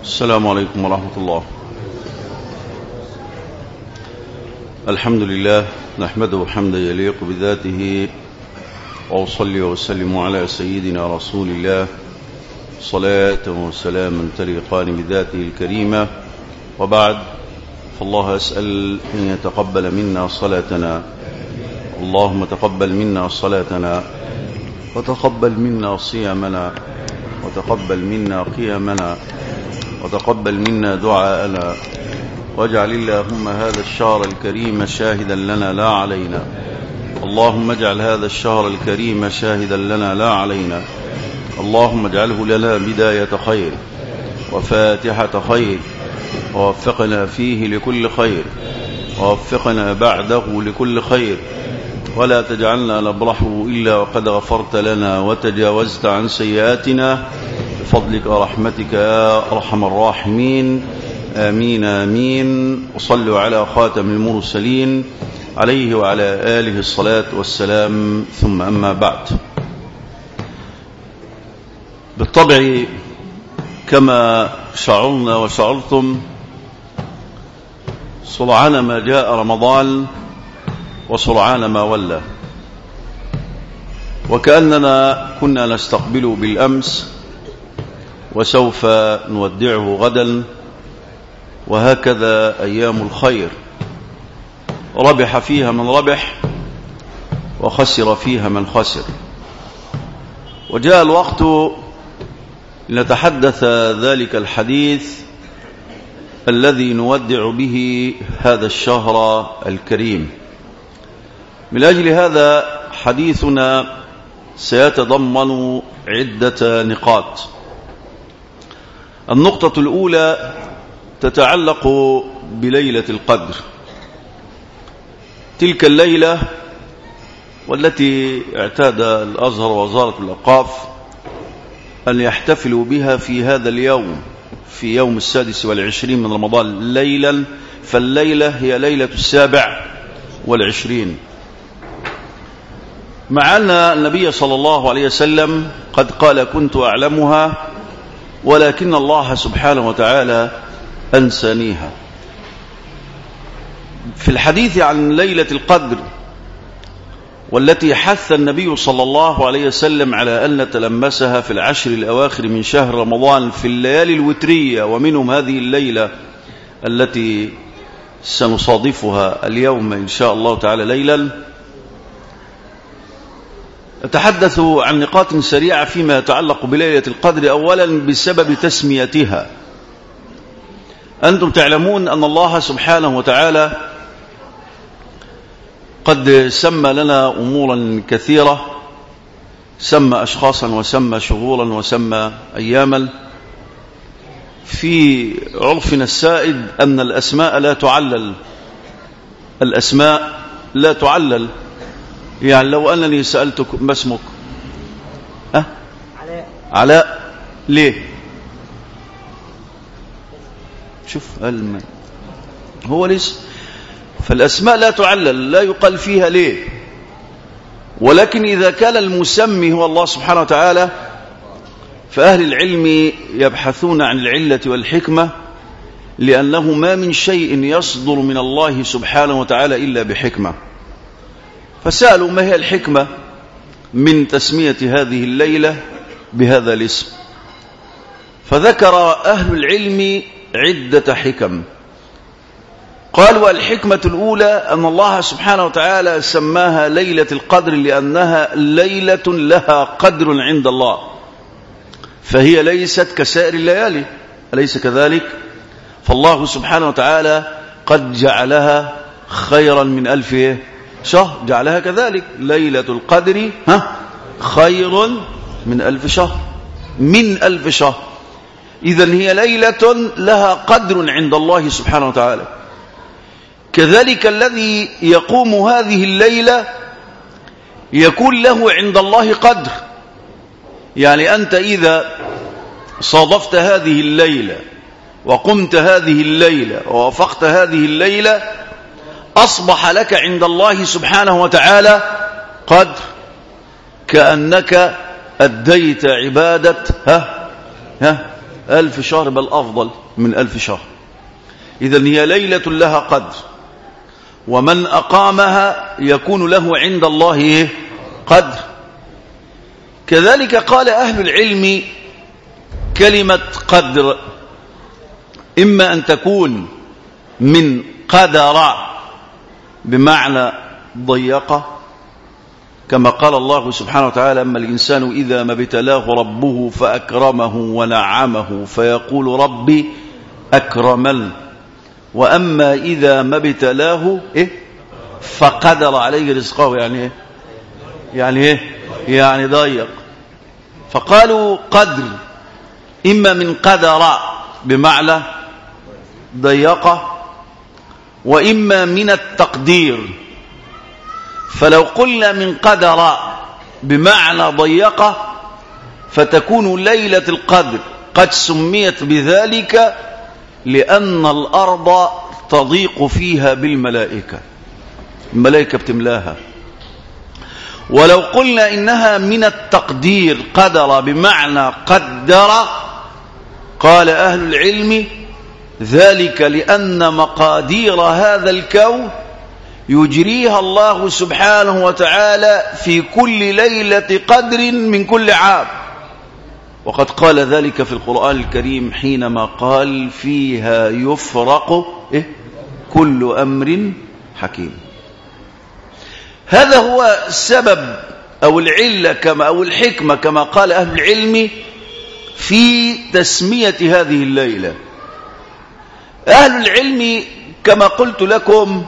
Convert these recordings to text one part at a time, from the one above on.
السلام عليكم ورحمة الله الحمد لله نحمده حمدا يليق بذاته وأصلي وأسلم على سيدنا رسول الله صلاة وسلاما تليقان بذاته الكريمة وبعد فالله أسأل أن يتقبل منا صلاتنا اللهم تقبل منا صلاتنا وتقبل منا صيامنا وتقبل منا قيامنا وتقبل منا دعاءنا واجعل اللهم هذا الشهر الكريم شاهدا لنا لا علينا اللهم اجعل هذا الشهر الكريم شاهدا لنا لا علينا اللهم اجعله لنا بداية خير وفاتحة خير ووفقنا فيه لكل خير ووفقنا بعده لكل خير ولا تجعلنا نبرحه إلا وقد غفرت لنا وتجاوزت عن سيئاتنا بفضلك ورحمتك يا أرحم الراحمين آمين آمين وصلوا على خاتم المرسلين عليه وعلى آله الصلاة والسلام ثم أما بعد بالطبع كما شعرنا وشعرتم سرعان ما جاء رمضان وسرعان ما ولى وكأننا كنا نستقبله بالأمس وسوف نودعه غدا وهكذا أيام الخير ربح فيها من ربح وخسر فيها من خسر وجاء الوقت لنتحدث ذلك الحديث الذي نودع به هذا الشهر الكريم من أجل هذا حديثنا سيتضمن عدة نقاط النقطة الأولى تتعلق بليلة القدر تلك الليلة والتي اعتاد الأزهر ووزارة الأوقاف أن يحتفلوا بها في هذا اليوم في يوم السادس والعشرين من رمضان ليلا فالليلة هي ليلة السابع والعشرين مع أن النبي صلى الله عليه وسلم قد قال كنت أعلمها ولكن الله سبحانه وتعالى أنسانيها في الحديث عن ليلة القدر والتي حث النبي صلى الله عليه وسلم على أن نتلمسها في العشر الأواخر من شهر رمضان في الليالي الوترية ومنهم هذه الليلة التي سنصادفها اليوم إن شاء الله تعالى ليلا أتحدث عن نقاط سريعة فيما يتعلق بليلة القدر أولا بسبب تسميتها أنتم تعلمون أن الله سبحانه وتعالى قد سمى لنا أمورا كثيرة سمى أشخاصا وسمى شهورا وسمى أياما في عرفنا السائد أن الأسماء لا تعلل الأسماء لا تعلل يعني لو أنني سألتك ما اسمك أه؟ علاء علاء ليه شوف الم... هو الاسم فالأسماء لا تعلل لا يقال فيها ليه ولكن إذا كان المسمي هو الله سبحانه وتعالى فأهل العلم يبحثون عن العلة والحكمة لأنه ما من شيء يصدر من الله سبحانه وتعالى إلا بحكمة فسألوا ما هي الحكمة من تسمية هذه الليلة بهذا الاسم فذكر أهل العلم عدة حكم قالوا الحكمة الأولى أن الله سبحانه وتعالى سماها ليلة القدر لأنها ليلة لها قدر عند الله فهي ليست كسائر الليالي أليس كذلك فالله سبحانه وتعالى قد جعلها خيرا من ألف شهر جعلها كذلك ليلة القدر ها خير من ألف شهر من ألف شهر إذا هي ليلة لها قدر عند الله سبحانه وتعالى كذلك الذي يقوم هذه الليلة يكون له عند الله قدر يعني أنت إذا صادفت هذه الليلة وقمت هذه الليلة ووافقت هذه الليلة أصبح لك عند الله سبحانه وتعالى قدر كأنك أديت عبادة ها ها ألف شهر بل أفضل من ألف شهر إذا هي ليلة لها قدر ومن أقامها يكون له عند الله إيه؟ قدر كذلك قال أهل العلم كلمة قدر إما أن تكون من قدر بمعنى ضيقة كما قال الله سبحانه وتعالى أما الإنسان إذا ما ابتلاه ربه فأكرمه ونعمه فيقول ربي أكرمن وأما إذا ما ابتلاه إيه فقدر عليه رزقه يعني إيه يعني إيه يعني ضيق فقالوا قدر إما من قدر بمعنى ضيقة وإما من التقدير فلو قلنا من قدر بمعنى ضيقة فتكون ليلة القدر قد سميت بذلك لأن الأرض تضيق فيها بالملائكة الملائكة بتملاها ولو قلنا إنها من التقدير قدر بمعنى قدر قال أهل العلم ذلك لأن مقادير هذا الكون يجريها الله سبحانه وتعالى في كل ليلة قدر من كل عام وقد قال ذلك في القرآن الكريم حينما قال فيها يفرق إيه؟ كل أمر حكيم هذا هو السبب أو العلة كما أو الحكمة كما قال أهل العلم في تسمية هذه الليلة أهل العلم كما قلت لكم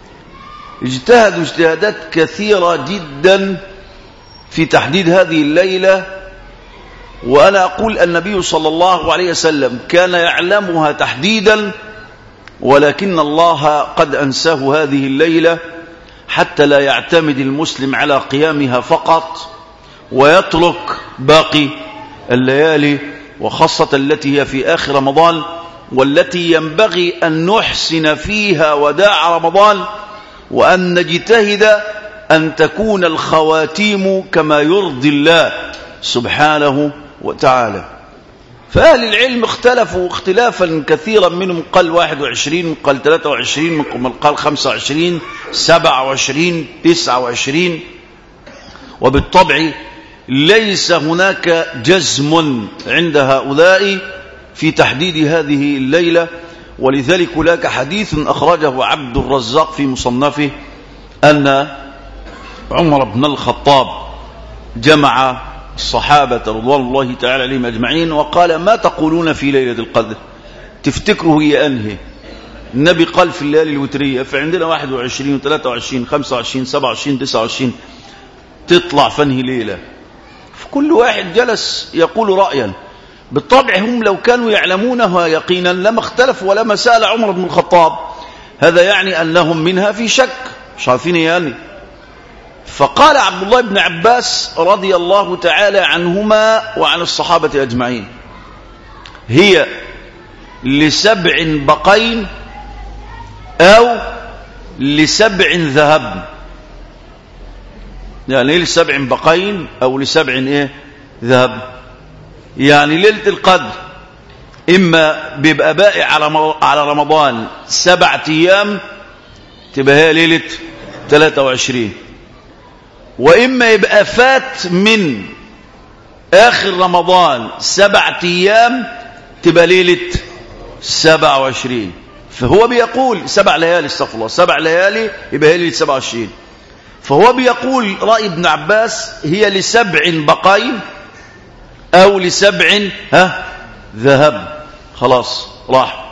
اجتهدوا اجتهادات كثيرة جدا في تحديد هذه الليلة وأنا أقول النبي صلى الله عليه وسلم كان يعلمها تحديدا ولكن الله قد أنساه هذه الليلة حتى لا يعتمد المسلم على قيامها فقط ويترك باقي الليالي وخاصة التي هي في آخر رمضان والتي ينبغي أن نحسن فيها وداع رمضان وأن نجتهد أن تكون الخواتيم كما يرضي الله سبحانه وتعالى فأهل العلم اختلفوا اختلافا كثيرا منهم قال 21 قال 23 من قال 25 27 29 وبالطبع ليس هناك جزم عند هؤلاء في تحديد هذه الليلة ولذلك هناك حديث أخرجه عبد الرزاق في مصنفه أن عمر بن الخطاب جمع الصحابة رضوان الله تعالى عليهم أجمعين وقال ما تقولون في ليلة القدر تفتكروا هي أنهي النبي قال في الليالي الوترية فعندنا 21 23 25 27 29 تطلع فانهي ليلة فكل واحد جلس يقول رأيا بالطبع هم لو كانوا يعلمونها يقينا لما اختلفوا ولما سأل عمر بن الخطاب هذا يعني أنهم منها في شك مش عارفين يعني فقال عبد الله بن عباس رضي الله تعالى عنهما وعن الصحابة أجمعين هي لسبع بقين أو لسبع ذهب يعني ايه لسبع بقين أو لسبع إيه ذهب يعني ليلة القدر إما بيبقى باقي على على رمضان سبعة أيام تبقى هي ليلة 23 وإما يبقى فات من آخر رمضان سبعة أيام تبقى ليلة 27 فهو بيقول سبع ليالي استغفر الله سبع ليالي يبقى هي ليلة 27 فهو بيقول رأي ابن عباس هي لسبع بقين أو لسبع ها ذهب خلاص راح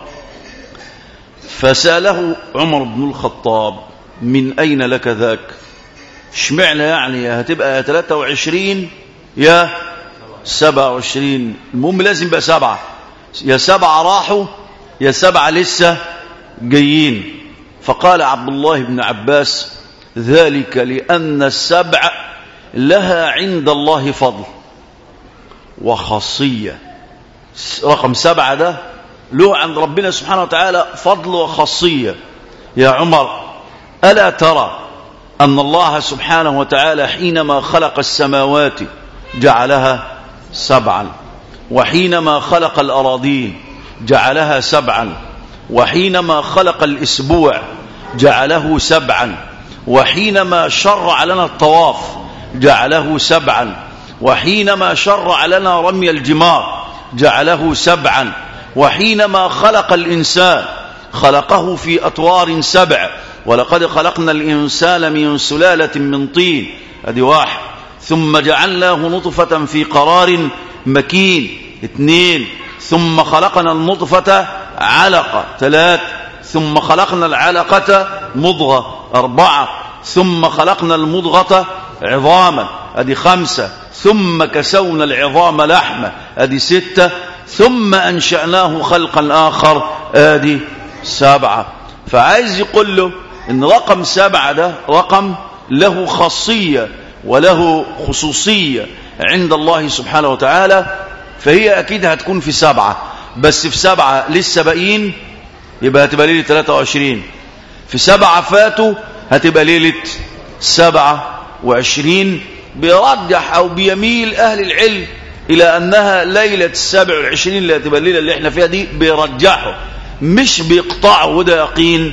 فسأله عمر بن الخطاب من أين لك ذاك اشمعنى يعني هتبقى يا 23 يا 27 المهم لازم يبقى سبعة يا سبعة راحوا يا سبعة لسه جايين فقال عبد الله بن عباس ذلك لأن السبع لها عند الله فضل وخاصية رقم سبعة ده له عند ربنا سبحانه وتعالى فضل وخاصية يا عمر ألا ترى أن الله سبحانه وتعالى حينما خلق السماوات جعلها سبعا وحينما خلق الأراضين جعلها سبعا وحينما خلق الإسبوع جعله سبعا وحينما شرع لنا الطواف جعله سبعا وحينما شرع لنا رمي الجمار جعله سبعا وحينما خلق الإنسان خلقه في أطوار سبع ولقد خلقنا الإنسان من سلالة من طين هذه واحد ثم جعلناه نطفة في قرار مكين اثنين ثم خلقنا النطفة علقة ثلاث ثم خلقنا العلقة مضغة أربعة ثم خلقنا المضغة عظاما أدي خمسة ثم كسونا العظام لحمة أدي ستة ثم أنشأناه خلقا آخر أدي سبعة فعايز يقول له إن رقم سبعة ده رقم له خاصية وله خصوصية عند الله سبحانه وتعالى فهي أكيد هتكون في سبعة بس في سبعة لسه باقيين يبقى هتبقى ليلة 23 في سبعة فاتوا هتبقى ليلة سبعة وعشرين بيرجح أو بيميل أهل العلم إلى أنها ليلة السابع والعشرين اللي هتبقى الليلة اللي احنا فيها دي بيرجحوا مش بيقطعوا وده يقين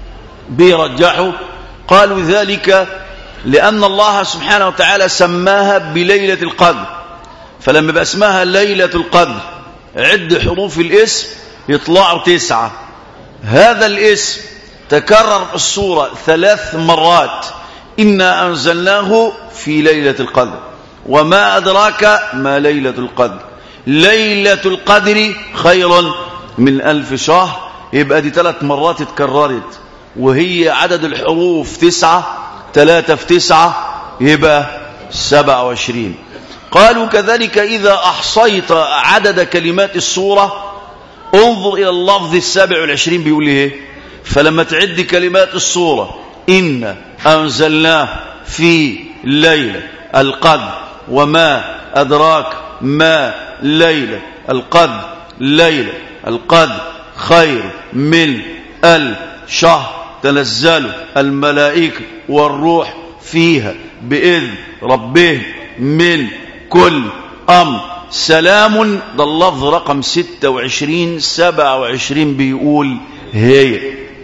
بيرجحوا قالوا ذلك لأن الله سبحانه وتعالى سماها بليلة القدر فلما بقى اسمها ليلة القدر عد حروف الاسم يطلعوا تسعة هذا الاسم تكرر في السورة ثلاث مرات إنا أنزلناه في ليلة القدر وما أدراك ما ليلة القدر ليلة القدر خير من ألف شهر يبقى دي ثلاث مرات اتكررت وهي عدد الحروف تسعة ثلاثة في تسعة يبقى سبعة وعشرين قالوا كذلك إذا أحصيت عدد كلمات السورة انظر إلى اللفظ السابع والعشرين بيقول ايه فلما تعد كلمات السورة إن أنزلناه في ليلة القدر وما أدراك ما ليلة القدر ليلة القدر خير من الشهر تنزل الملائكة والروح فيها بإذن ربهم من كل أمر سلام ده اللفظ رقم 26 27 بيقول هي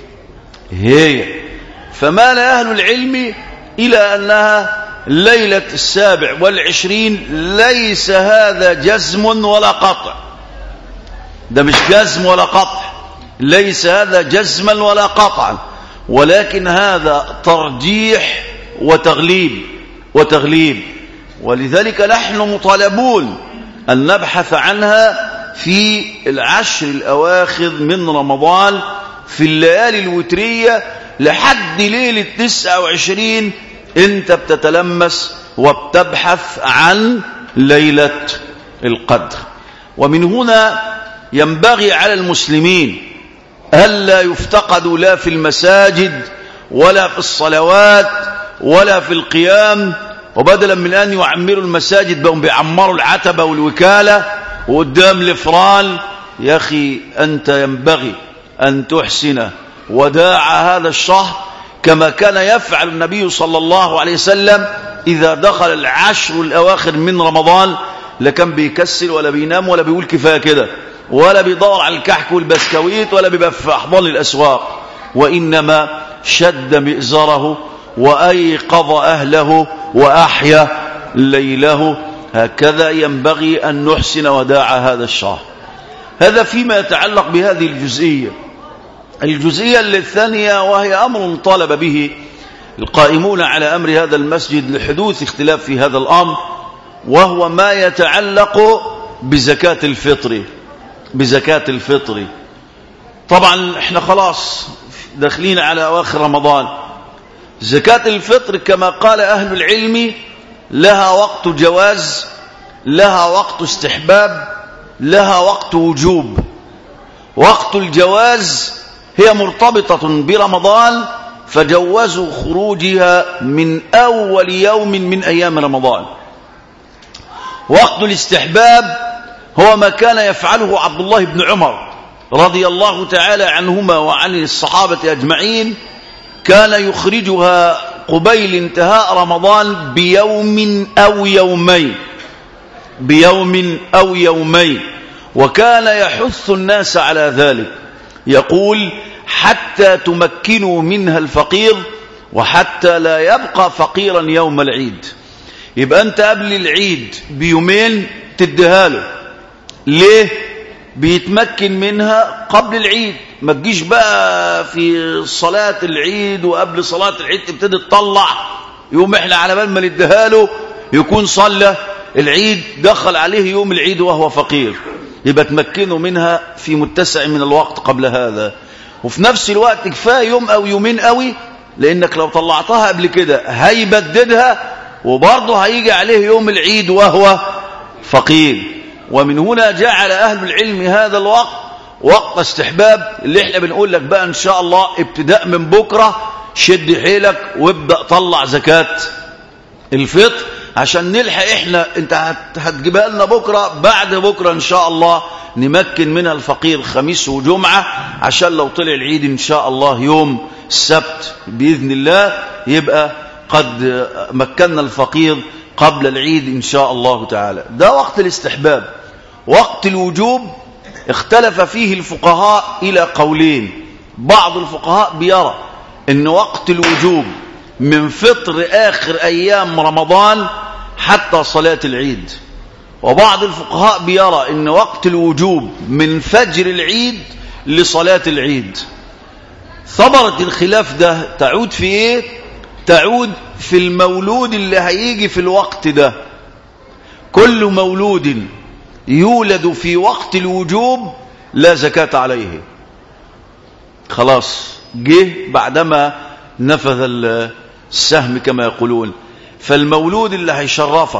هي فمال أهل العلم إلى أنها ليلة السابع والعشرين ليس هذا جزم ولا قطع ده مش جزم ولا قطع ليس هذا جزما ولا قطعا ولكن هذا ترجيح وتغليب وتغليب ولذلك نحن مطالبون أن نبحث عنها في العشر الأواخر من رمضان في الليالي الوترية لحد ليلة 29 انت بتتلمس وبتبحث عن ليلة القدر ومن هنا ينبغي على المسلمين ألا يفتقدوا لا في المساجد ولا في الصلوات ولا في القيام وبدلا من أن يعمروا المساجد بهم بيعمروا العتبة والوكالة وقدام الإفران يا أخي أنت ينبغي أن تحسن وداع هذا الشهر كما كان يفعل النبي صلى الله عليه وسلم إذا دخل العشر الأواخر من رمضان لا كان بيكسل ولا بينام ولا بيقول كفاية كده ولا بيدور على الكحك والبسكويت ولا بيبقى في أحضان الأسواق وإنما شد مئزره وأيقظ أهله وأحيا ليله هكذا ينبغي أن نحسن وداع هذا الشهر هذا فيما يتعلق بهذه الجزئية الجزئية الثانية وهي أمر طالب به القائمون على أمر هذا المسجد لحدوث اختلاف في هذا الأمر وهو ما يتعلق بزكاة الفطر بزكاة الفطر طبعا احنا خلاص داخلين على أواخر رمضان زكاة الفطر كما قال أهل العلم لها وقت جواز لها وقت استحباب لها وقت وجوب وقت الجواز هي مرتبطة برمضان فجوزوا خروجها من أول يوم من أيام رمضان وقت الاستحباب هو ما كان يفعله عبد الله بن عمر رضي الله تعالى عنهما وعن الصحابة أجمعين كان يخرجها قبيل انتهاء رمضان بيوم أو يومين بيوم أو يومين وكان يحث الناس على ذلك يقول حتى تمكنوا منها الفقير وحتى لا يبقى فقيرا يوم العيد يبقى أنت قبل العيد بيومين تديها له ليه بيتمكن منها قبل العيد ما تجيش بقى في صلاة العيد وقبل صلاة العيد تبتدي تطلع يوم احنا على بال ما نديها له يكون صلى العيد دخل عليه يوم العيد وهو فقير يبقى تمكنه منها في متسع من الوقت قبل هذا وفي نفس الوقت كفايه يوم او يومين قوي لانك لو طلعتها قبل كده هيبددها وبرضه هيجي عليه يوم العيد وهو فقير ومن هنا جعل اهل العلم هذا الوقت وقت استحباب اللي احنا بنقول لك بقى ان شاء الله ابتداء من بكره شد حيلك وابدا طلع زكاه الفطر عشان نلحق احنا انت هتجيبها لنا بكره بعد بكره ان شاء الله نمكن منها الفقير خميس وجمعه عشان لو طلع العيد ان شاء الله يوم السبت باذن الله يبقى قد مكنا الفقير قبل العيد ان شاء الله تعالى ده وقت الاستحباب وقت الوجوب اختلف فيه الفقهاء الى قولين بعض الفقهاء بيرى ان وقت الوجوب من فطر آخر أيام رمضان حتى صلاة العيد وبعض الفقهاء بيرى أن وقت الوجوب من فجر العيد لصلاة العيد ثمرة الخلاف ده تعود في إيه؟ تعود في المولود اللي هيجي في الوقت ده كل مولود يولد في وقت الوجوب لا زكاة عليه خلاص جه بعدما نفذ السهم كما يقولون فالمولود اللي هيشرفك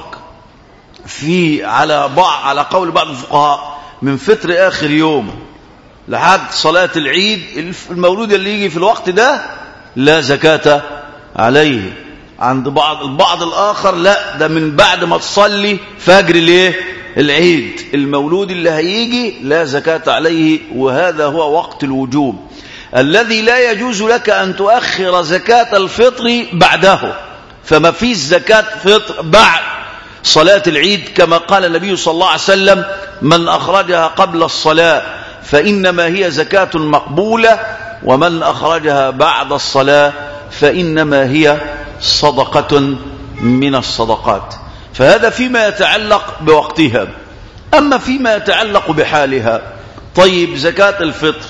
في على بعض على قول بعض الفقهاء من فطر آخر يوم لحد صلاة العيد المولود اللي يجي في الوقت ده لا زكاة عليه عند بعض البعض الآخر لا ده من بعد ما تصلي فجر ليه العيد المولود اللي هيجي لا زكاة عليه وهذا هو وقت الوجوب الذي لا يجوز لك أن تؤخر زكاة الفطر بعده فما فيش زكاة فطر بعد صلاة العيد كما قال النبي صلى الله عليه وسلم من أخرجها قبل الصلاة فإنما هي زكاة مقبولة ومن أخرجها بعد الصلاة فإنما هي صدقة من الصدقات فهذا فيما يتعلق بوقتها أما فيما يتعلق بحالها طيب زكاة الفطر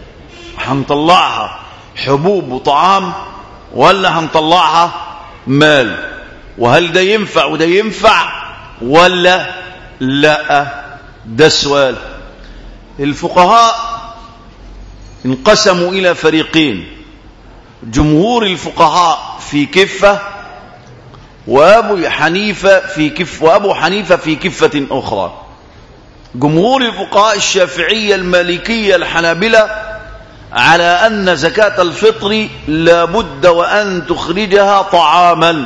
هنطلعها حبوب وطعام ولا هنطلعها مال وهل ده ينفع وده ينفع ولا لا ده السؤال الفقهاء انقسموا إلى فريقين جمهور الفقهاء في كفة وأبو حنيفة في كف وأبو حنيفة في كفة أخرى جمهور الفقهاء الشافعية المالكية الحنابلة على أن زكاة الفطر لابد وأن تخرجها طعاما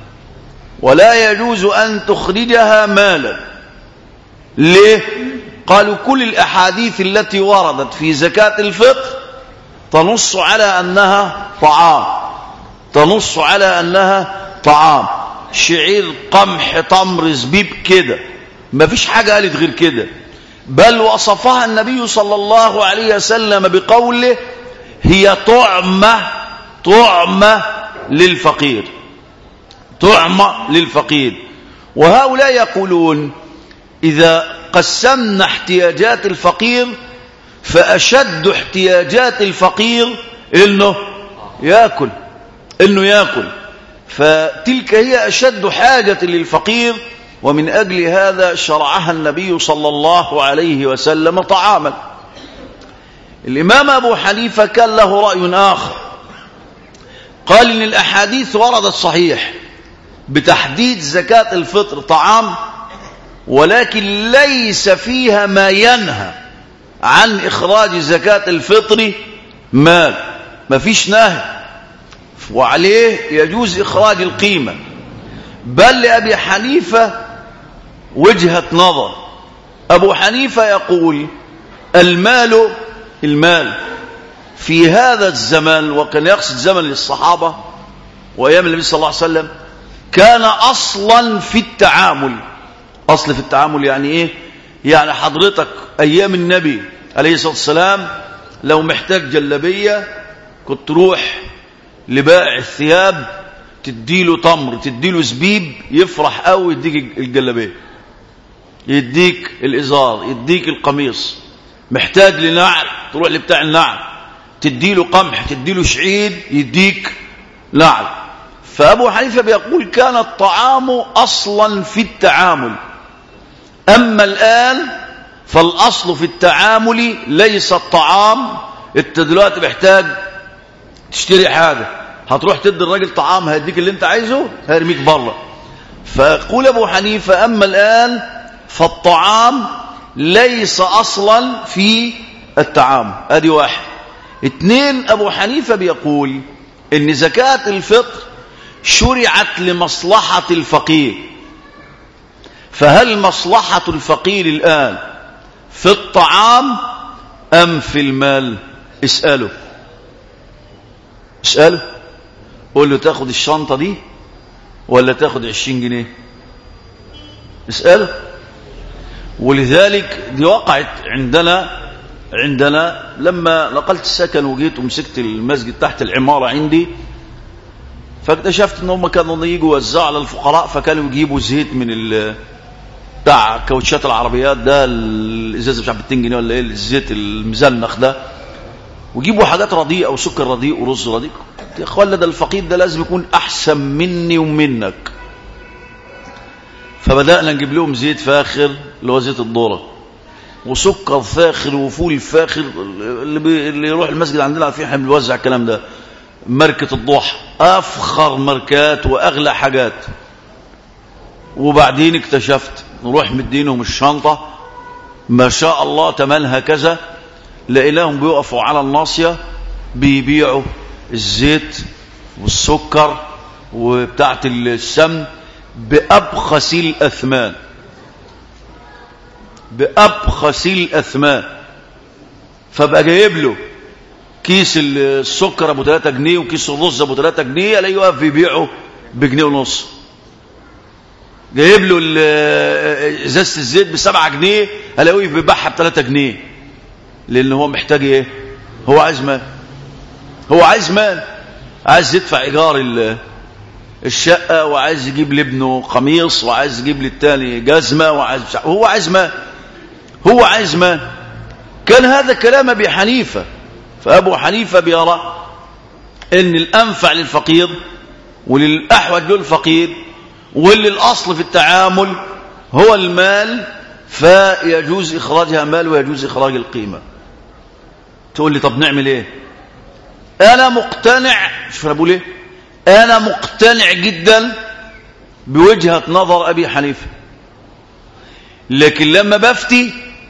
ولا يجوز أن تخرجها مالا ليه؟ قالوا كل الأحاديث التي وردت في زكاة الفطر تنص على أنها طعام تنص على أنها طعام شعير قمح تمر زبيب كده ما فيش حاجة قالت غير كده بل وصفها النبي صلى الله عليه وسلم بقوله هي طعمة طعمة للفقير طعمة للفقير وهؤلاء يقولون إذا قسمنا احتياجات الفقير فأشد احتياجات الفقير إنه يأكل إنه يأكل فتلك هي أشد حاجة للفقير ومن أجل هذا شرعها النبي صلى الله عليه وسلم طعاما الإمام أبو حنيفة كان له رأي آخر قال إن الأحاديث وردت صحيح بتحديد زكاة الفطر طعام ولكن ليس فيها ما ينهى عن إخراج زكاة الفطر مال ما فيش نهي وعليه يجوز إخراج القيمة بل لأبي حنيفة وجهة نظر أبو حنيفة يقول المال المال في هذا الزمان وكان يقصد زمن للصحابة وأيام النبي صلى الله عليه وسلم كان أصلا في التعامل أصل في التعامل يعني إيه يعني حضرتك أيام النبي عليه الصلاة والسلام لو محتاج جلبية كنت تروح لبائع الثياب تديله تمر تديله زبيب يفرح قوي يديك الجلبيه يديك الازار يديك القميص محتاج لنعل تروح لبتاع النعل تديله قمح تديله شعير يديك نعل فابو حنيفه بيقول كان الطعام اصلا في التعامل اما الان فالاصل في التعامل ليس الطعام انت دلوقتي محتاج تشتري حاجه هتروح تدي الراجل طعام هيديك اللي انت عايزه هيرميك بره فيقول ابو حنيفه اما الان فالطعام ليس اصلا في التعامل ادي واحد اتنين ابو حنيفه بيقول ان زكاه الفطر شرعت لمصلحه الفقير فهل مصلحه الفقير الان في الطعام ام في المال اساله اساله قول له تاخد الشنطة دي ولا تاخد عشرين جنيه اسأله ولذلك دي وقعت عندنا عندنا لما نقلت السكن وجيت ومسكت المسجد تحت العمارة عندي فاكتشفت ان هم كانوا يجوا يوزعوا على الفقراء فكانوا يجيبوا زيت من ال بتاع كاوتشات العربيات ده الازازه مش عارف 200 جنيه ولا ايه الزيت المزنخ ده ويجيبوا حاجات رديئه وسكر رديء ورز رديء يا اخوانا ده الفقير ده لازم يكون احسن مني ومنك فبدانا نجيب لهم زيت فاخر اللي هو زيت الذره وسكر فاخر وفول فاخر اللي, بي... اللي يروح المسجد عندنا عارفين احنا بنوزع الكلام ده ماركه الضحى افخر ماركات واغلى حاجات وبعدين اكتشفت نروح مدينهم الشنطه ما شاء الله تمنها كذا لقيناهم بيقفوا على الناصيه بيبيعوا الزيت والسكر وبتاعه السمن بأبخس الأثمان بأبخس الأثمان فبقى جايب له كيس السكر ابو 3 جنيه وكيس الرز ابو 3 جنيه الاقيه واقف بيبيعه بجنيه ونص جايب له ازازه الزيت ب 7 جنيه الاقيه بيبيعها ب 3 جنيه لان هو محتاج ايه هو عايز مال هو عايز مال عايز يدفع ايجار الشقه وعايز يجيب لابنه قميص وعايز يجيب للتاني جزمه وعايز هو عايز مال هو عايز مال كان هذا كلام ابي حنيفه فابو حنيفه بيرى ان الانفع للفقير وللاحوج للفقير واللي الاصل في التعامل هو المال فيجوز اخراجها مال ويجوز اخراج القيمه تقول لي طب نعمل ايه انا مقتنع شوف انا بقول ايه انا مقتنع جدا بوجهه نظر ابي حنيفه لكن لما بفتي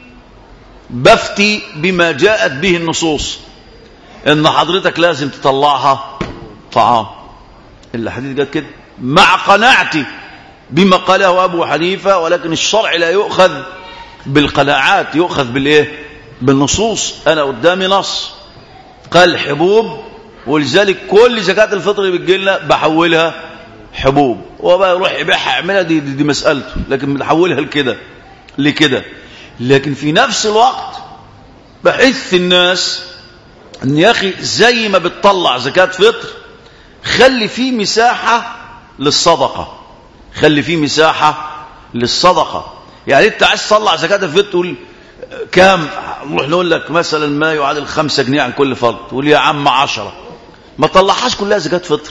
بفتي بما جاءت به النصوص ان حضرتك لازم تطلعها طعام الحديث جت كده مع قناعتي بما قاله ابو حنيفه ولكن الشرع لا يؤخذ بالقناعات يؤخذ بالايه بالنصوص انا قدامي نص قال حبوب ولذلك كل زكاه الفطر اللي بتجي لنا بحولها حبوب وبقى يروح يبيعها يعملها دي, دي, دي مسالته لكن بنحولها لكده لكده لكن في نفس الوقت بحث الناس ان يا اخي زي ما بتطلع زكاه فطر خلي فيه مساحه للصدقه خلي فيه مساحه للصدقه يعني انت عايز تطلع زكاه الفطر تقول كام نروح نقول لك مثلا ما يعادل خمسة جنيه عن كل فرد تقول يا عم عشرة ما طلعهاش كلها زكاه فطر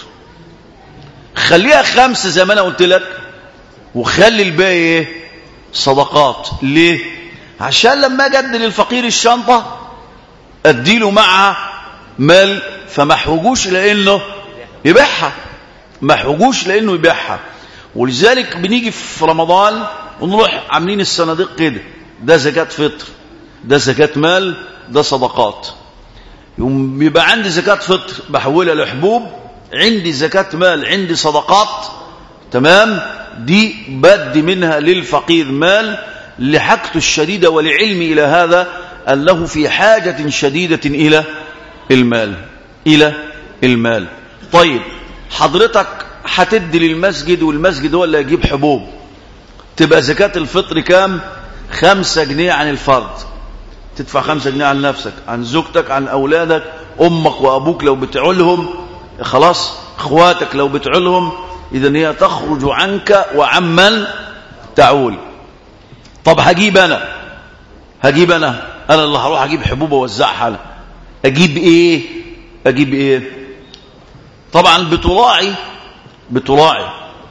خليها خمسة زي ما انا قلت لك وخلي الباقي ايه صدقات ليه عشان لما اجي ادي للفقير الشنطه اديله معها مال فما احوجوش لانه يبيعها ما احوجوش لانه يبيعها ولذلك بنيجي في رمضان ونروح عاملين الصناديق كده ده زكاه فطر ده زكاه مال ده صدقات يوم يبقى عندي زكاه فطر بحولها لحبوب عندي زكاه مال عندي صدقات تمام دي بدي منها للفقير مال لحاجته الشديدة ولعلمي إلى هذا أنه في حاجة شديدة إلى المال إلى المال طيب حضرتك هتدي للمسجد والمسجد هو اللي يجيب حبوب تبقى زكاة الفطر كام خمسة جنيه عن الفرد تدفع خمسة جنيه عن نفسك عن زوجتك عن أولادك أمك وأبوك لو بتعولهم خلاص اخواتك لو بتعولهم إذا هي تخرج عنك وعمن تعول طب هجيب أنا هجيب أنا أنا اللي هروح أجيب حبوب ووزعها أنا أجيب إيه أجيب إيه طبعا بتراعي بتراعي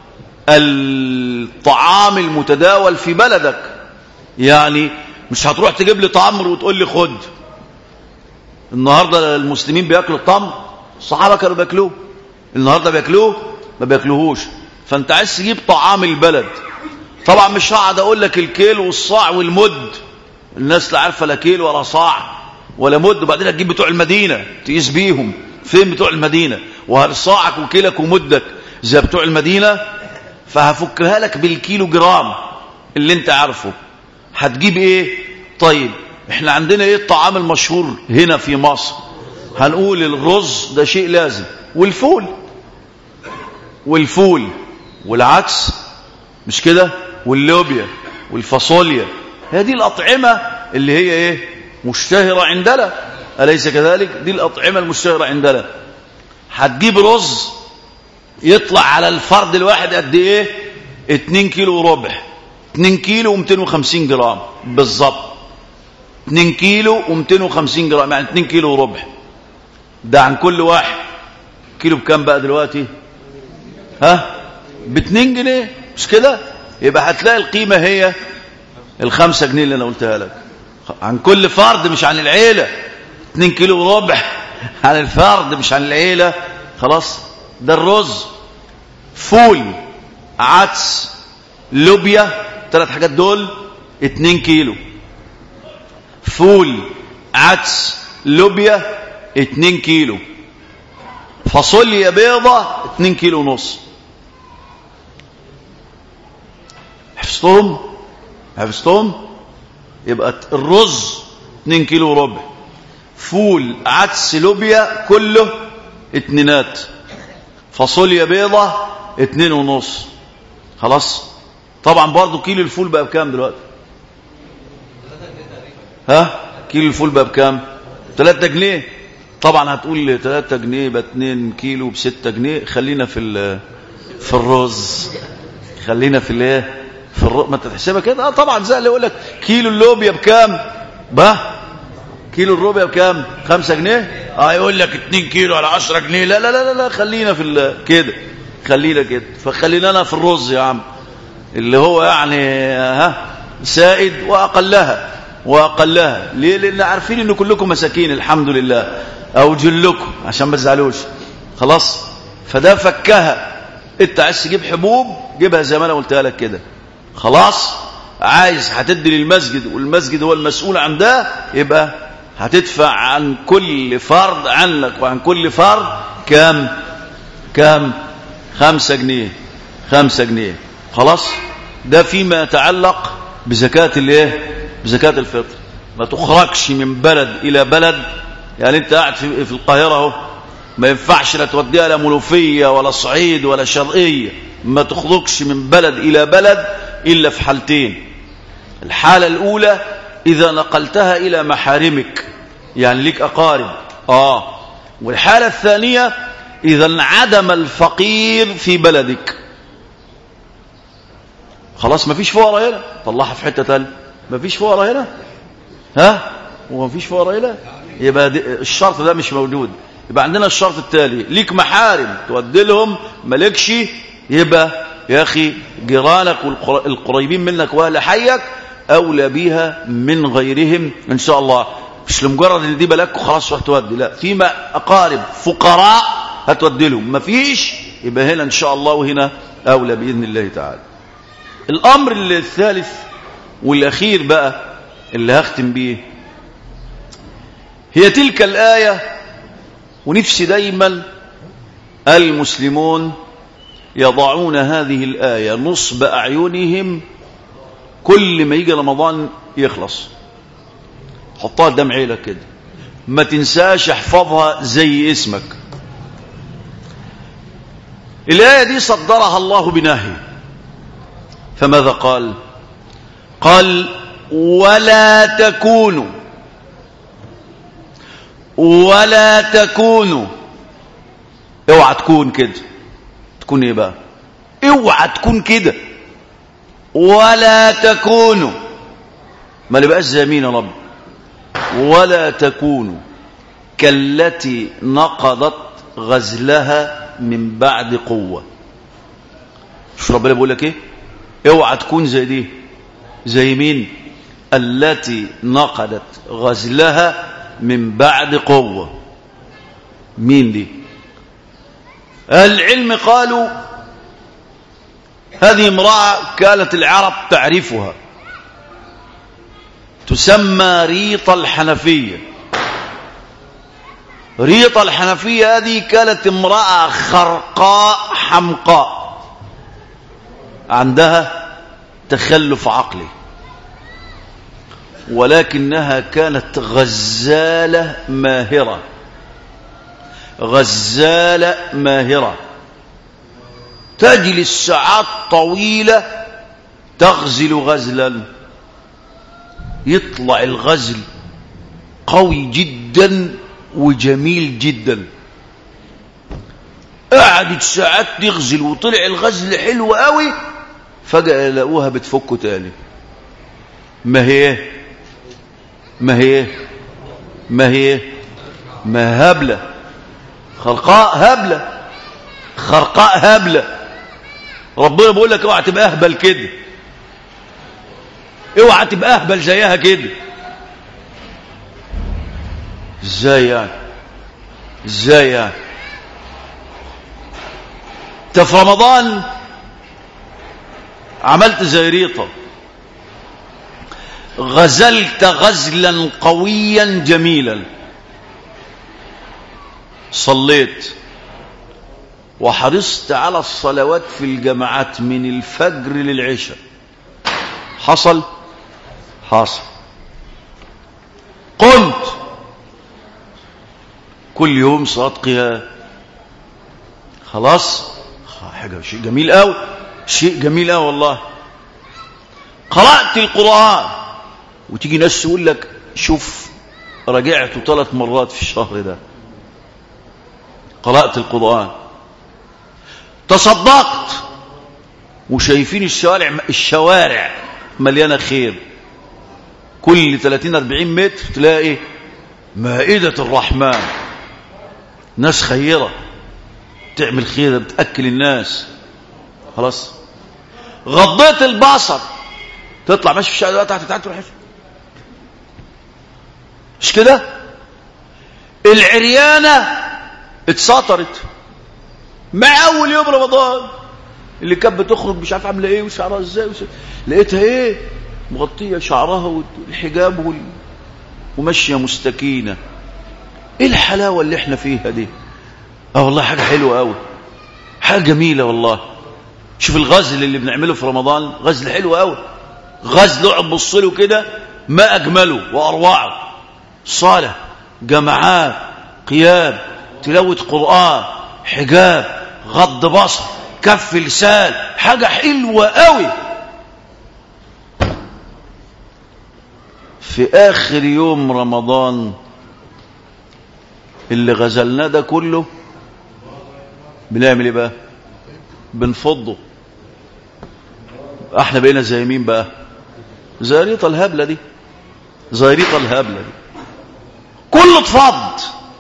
الطعام المتداول في بلدك يعني مش هتروح تجيب لي تمر وتقول لي خد النهارده المسلمين بياكلوا التمر الصحابه كانوا بياكلوه النهارده بياكلوه ما بياكلوهوش فانت عايز تجيب طعام البلد طبعا مش هقعد اقول لك الكيل والصاع والمد الناس لا عارفه لا كيل ولا صاع ولا مد وبعدين هتجيب بتوع المدينه تقيس بيهم فين بتوع المدينه وهل صاعك وكيلك ومدك زي بتوع المدينه فهفكها لك بالكيلو جرام اللي انت عارفه هتجيب ايه طيب احنا عندنا ايه الطعام المشهور هنا في مصر هنقول الرز ده شيء لازم والفول والفول والعدس مش كده واللوبيا والفاصوليا هذه الأطعمة اللي هي ايه مشتهرة عندنا أليس كذلك دي الأطعمة المشتهرة عندنا هتجيب رز يطلع على الفرد الواحد قد ايه 2 كيلو وربع 2 كيلو و250 جرام بالظبط 2 كيلو و250 جرام يعني 2 كيلو وربع ده عن كل واحد كيلو بكام بقى دلوقتي ها ب 2 جنيه مش كده يبقى هتلاقي القيمة هي الخمسة جنيه اللي انا قلتها لك عن كل فرد مش عن العيلة 2 كيلو وربع عن الفرد مش عن العيلة خلاص ده الرز فول عدس لوبيا ثلاث حاجات دول 2 كيلو فول عدس لوبيا 2 كيلو فاصوليا بيضة 2 كيلو ونص حفظتهم حفظتهم يبقى الرز 2 كيلو وربع فول عدس لوبيا كله اتنينات فاصوليا بيضة اتنين ونص خلاص طبعا برضو كيلو الفول بقى بكام دلوقتي ها كيلو الفول بقى بكام 3 جنيه طبعا هتقول 3 جنيه ب 2 كيلو ب 6 جنيه خلينا في في الرز خلينا في الايه في الرز ما انت تحسبها كده اه طبعا زي اللي يقول لك كيلو اللوبيا بكام به كيلو الروبيا بكام 5 جنيه اه يقول لك 2 كيلو على 10 جنيه لا لا لا لا خلينا في كده خلينا كده فخلينا انا في الرز يا عم اللي هو يعني ها سائد واقلها واقلها ليه لان عارفين ان كلكم مساكين الحمد لله او جلكم عشان ما تزعلوش خلاص فده فكها انت عايز تجيب حبوب جيبها زي ما انا قلتها لك كده خلاص عايز هتدي للمسجد والمسجد هو المسؤول عن ده يبقى هتدفع عن كل فرد عنك وعن كل فرد كام كام خمسة جنيه خمسة جنيه خلاص ده فيما يتعلق بزكاة الايه بزكاة الفطر ما تخرجش من بلد إلى بلد يعني انت قاعد في, في القاهرة اهو ما ينفعش لا توديها لا منوفية ولا صعيد ولا شرقية ما تخرجش من بلد إلى بلد إلا في حالتين الحالة الأولى إذا نقلتها إلى محارمك يعني ليك أقارب آه والحالة الثانية إذا انعدم الفقير في بلدك خلاص ما فيش فقراء هنا طلعها في حتة تانية ما فيش فقراء هنا ها وما فيش فقراء هنا يبقى الشرط ده مش موجود يبقى عندنا الشرط التالي ليك محارم تودي لهم مالكش يبقى يا أخي جيرانك والقريبين منك وأهل حيك أولى بيها من غيرهم إن شاء الله مش لمجرد ان دي بلدك وخلاص تروح تودي لا فيما أقارب فقراء هتودي لهم ما فيش يبقى هنا إن شاء الله وهنا أولى بإذن الله تعالى الأمر الثالث والأخير بقى اللي هختم بيه هي تلك الآية ونفسي دايما المسلمون يضعون هذه الآية نصب أعينهم كل ما يجي رمضان يخلص حطها قدام عيلك كده ما تنساش احفظها زي اسمك الآية دي صدرها الله بنهي فماذا قال قال ولا تكونوا ولا تكونوا اوعى تكون كده تكون ايه بقى اوعى تكون كده ولا تكونوا ما نبقاش زي مين يا رب ولا تكونوا كالتي نقضت غزلها من بعد قوة شوف ربنا بيقول لك ايه اوعى تكون زي دي زي مين التي نقضت غزلها من بعد قوة مين دي العلم قالوا هذه امرأة كانت العرب تعرفها تسمى ريط الحنفية ريط الحنفية هذه كانت امرأة خرقاء حمقاء عندها تخلف عقلي ولكنها كانت غزالة ماهرة غزالة ماهرة تجلس ساعات طويلة تغزل غزلا يطلع الغزل قوي جدا وجميل جدا قعدت ساعات تغزل وطلع الغزل حلو قوي فجأة لقوها بتفكه تاني ما هي ما هي ما هي ما هبلة خرقاء هبلة خرقاء هبلة ربنا بيقول لك اوعى تبقى اهبل كده اوعى تبقى اهبل زيها كده ازاي يعني ازاي يعني انت في رمضان عملت زي ريطة غزلت غزلا قويا جميلا صليت وحرصت على الصلوات في الجماعات من الفجر للعشاء حصل حصل قمت كل يوم صلاة قيام خلاص حاجة شيء جميل قوي شيء جميل قوي والله قرأت القرآن وتيجي ناس تقول لك شوف رجعت ثلاث مرات في الشهر ده قرأت القرآن تصدقت وشايفين الشوارع الشوارع مليانة خير كل 30 40 متر تلاقي مائدة الرحمن ناس خيرة تعمل خيرة بتأكل الناس خلاص غضيت البصر تطلع ماشي في الشارع دلوقتي هتتعب تروح مش كده العريانة اتسطرت مع اول يوم رمضان اللي كانت بتخرج مش عارف عامله ايه وشعرها ازاي وش... لقيتها ايه مغطيه شعرها والحجاب وال... وماشيه مستكينه ايه الحلاوه اللي احنا فيها دي اه والله حاجه حلوه قوي حاجه جميله والله شوف الغزل اللي بنعمله في رمضان غزل حلو قوي غزل اقعد بص له كده ما اجمله واروعه صلاه جماعات قيام تلاوه قران حجاب غض بصر كف لسان حاجه حلوه قوي في اخر يوم رمضان اللي غزلناه ده كله بنعمل ايه بقى بنفضه احنا بقينا زي مين بقى زاريطة الهبلة دي زاريطة الهبلة دي كله اتفض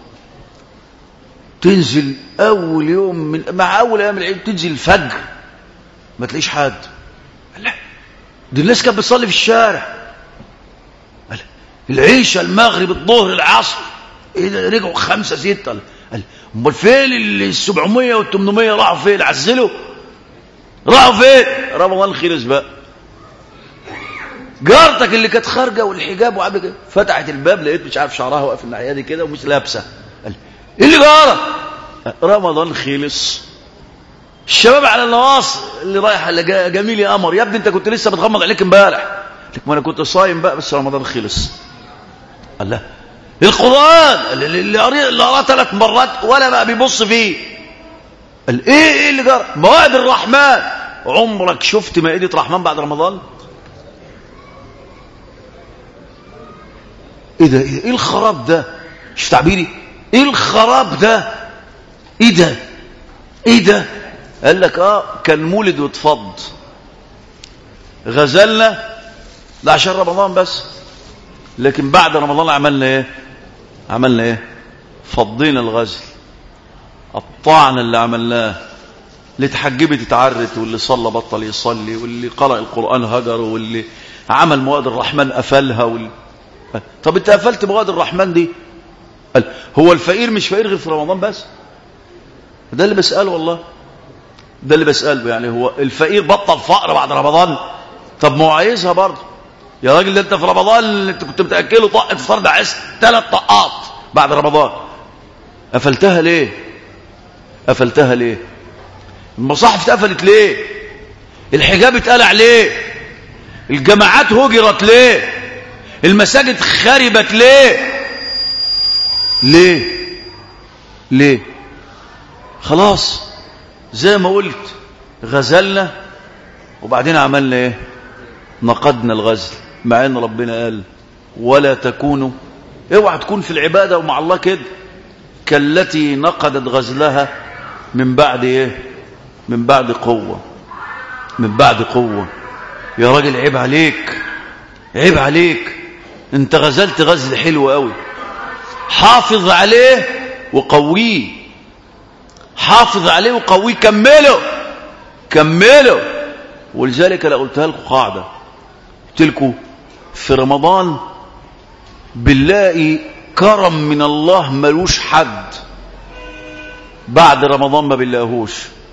تنزل اول يوم من مع اول ايام العيد تنزل الفجر ما تلاقيش حد لا دي الناس كانت بتصلي في الشارع العيشة المغرب الظهر العصر ايه ده رجعوا خمسة ستة امال فين ال 700 وال 800 راحوا فين عزلوا راحوا فين رمضان خلص بقى جارتك اللي كانت خارجه والحجاب وعامله كده فتحت الباب لقيت مش عارف شعرها واقف الناحيه دي كده ومش لابسه قال ايه اللي جارك رمضان خلص الشباب على النواصي اللي رايح اللي جميل يا قمر يا ابني انت كنت لسه بتغمض عليك امبارح لك ما انا كنت صايم بقى بس رمضان خلص قال لا القرآن اللي قريه اللي قراه ثلاث مرات ولا بقى بيبص فيه قال ايه ايه اللي جرى مواد الرحمن عمرك شفت مائدة رحمن بعد رمضان ايه ده ايه الخراب ده شوف تعبيري ايه الخراب ده ايه ده ايه ده قال لك اه كان مولد واتفض غزلنا لا عشان رمضان بس لكن بعد رمضان عملنا ايه عملنا ايه فضينا الغزل قطعنا اللي عملناه اللي اتحجبت اتعرت واللي صلى بطل يصلي واللي قرأ القرآن هجر واللي عمل مواد الرحمن قفلها واللي طب انت قفلت مواد الرحمن دي قال هو الفقير مش فقير غير في رمضان بس ده اللي بسأله والله ده اللي بسأله يعني هو الفقير بطل فقر بعد رمضان طب ما هو عايزها برضه يا راجل ده انت في رمضان اللي انت كنت متأكله طاقة فرد عايز ثلاث طاقات بعد رمضان قفلتها ليه قفلتها ليه المصاحف اتقفلت ليه الحجاب اتقلع ليه الجماعات هجرت ليه المساجد خربت ليه ليه ليه خلاص زي ما قلت غزلنا وبعدين عملنا ايه نقدنا الغزل مع ان ربنا قال ولا تكونوا اوعى تكون في العبادة ومع الله كده كالتي نقدت غزلها من بعد ايه من بعد قوة من بعد قوة يا راجل عيب عليك عيب عليك انت غزلت غزل حلو قوي حافظ عليه وقويه حافظ عليه وقويه كمله كمله ولذلك انا قلتها لكم قاعده قلت لكم في رمضان بنلاقي كرم من الله ملوش حد بعد رمضان ما بنلاقيهوش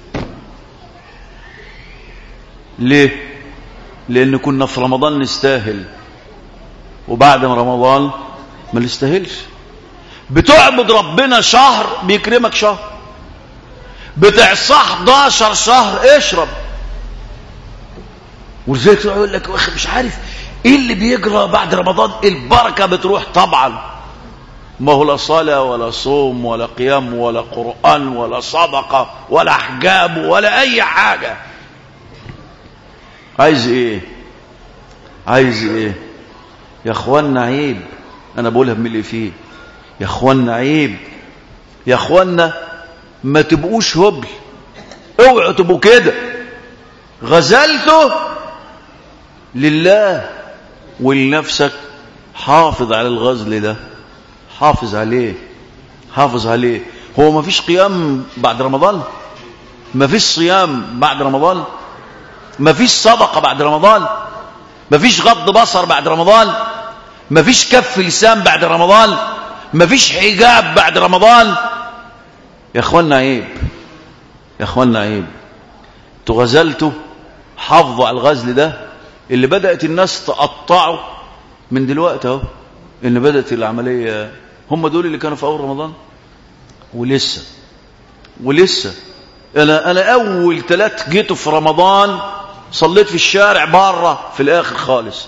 ليه لان كنا في رمضان نستاهل وبعد ما رمضان ما نستاهلش بتعبد ربنا شهر بيكرمك شهر بتعصى 11 شهر اشرب ولذلك يقول لك واخي مش عارف ايه اللي بيجرى بعد رمضان البركه بتروح طبعا ما هو لا صلاه ولا صوم ولا قيام ولا قران ولا صدقه ولا حجاب ولا اي حاجه عايز ايه عايز ايه يا اخوانا عيب انا بقولها من اللي فيه يا اخوانا عيب يا اخوانا ما تبقوش هبل اوعوا تبقوا كده غزلته لله ولنفسك حافظ على الغزل ده حافظ عليه حافظ عليه هو ما فيش قيام بعد رمضان ما فيش صيام بعد رمضان ما فيش صدقة بعد رمضان ما فيش غض بصر بعد رمضان ما فيش كف لسان بعد رمضان ما فيش حجاب بعد رمضان يا اخوانا عيب يا اخوانا عيب انتوا غزلتوا حافظوا على الغزل ده اللي بدأت الناس تقطعه من دلوقتي اهو اللي بدأت العملية هم دول اللي كانوا في أول رمضان ولسه ولسه أنا, أنا أول ثلاث جيتوا في رمضان صليت في الشارع بره في الآخر خالص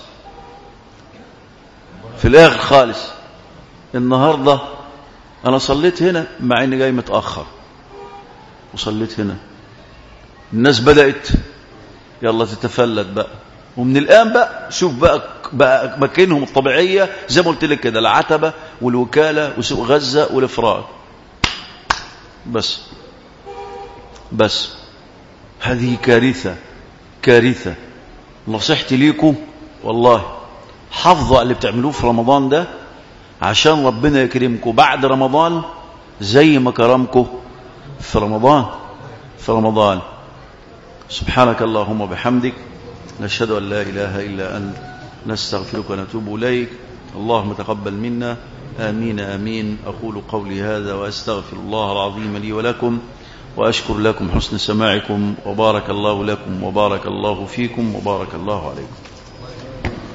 في الآخر خالص النهاردة أنا صليت هنا مع إني جاي متأخر وصليت هنا الناس بدأت يلا تتفلت بقى ومن الآن بقى شوف بقى, بقى مكانهم الطبيعية زي ما قلت لك كده العتبة والوكالة وسوق غزة والإفراد بس بس هذه كارثة كارثة نصيحتي ليكم والله حافظوا على اللي بتعملوه في رمضان ده عشان ربنا يكرمكم بعد رمضان زي ما كرمكم في رمضان في رمضان سبحانك اللهم وبحمدك نشهد أن لا إله إلا أنت نستغفرك ونتوب إليك اللهم تقبل منا آمين آمين أقول قولي هذا وأستغفر الله العظيم لي ولكم وأشكر لكم حسن سماعكم وبارك الله لكم وبارك الله فيكم وبارك الله عليكم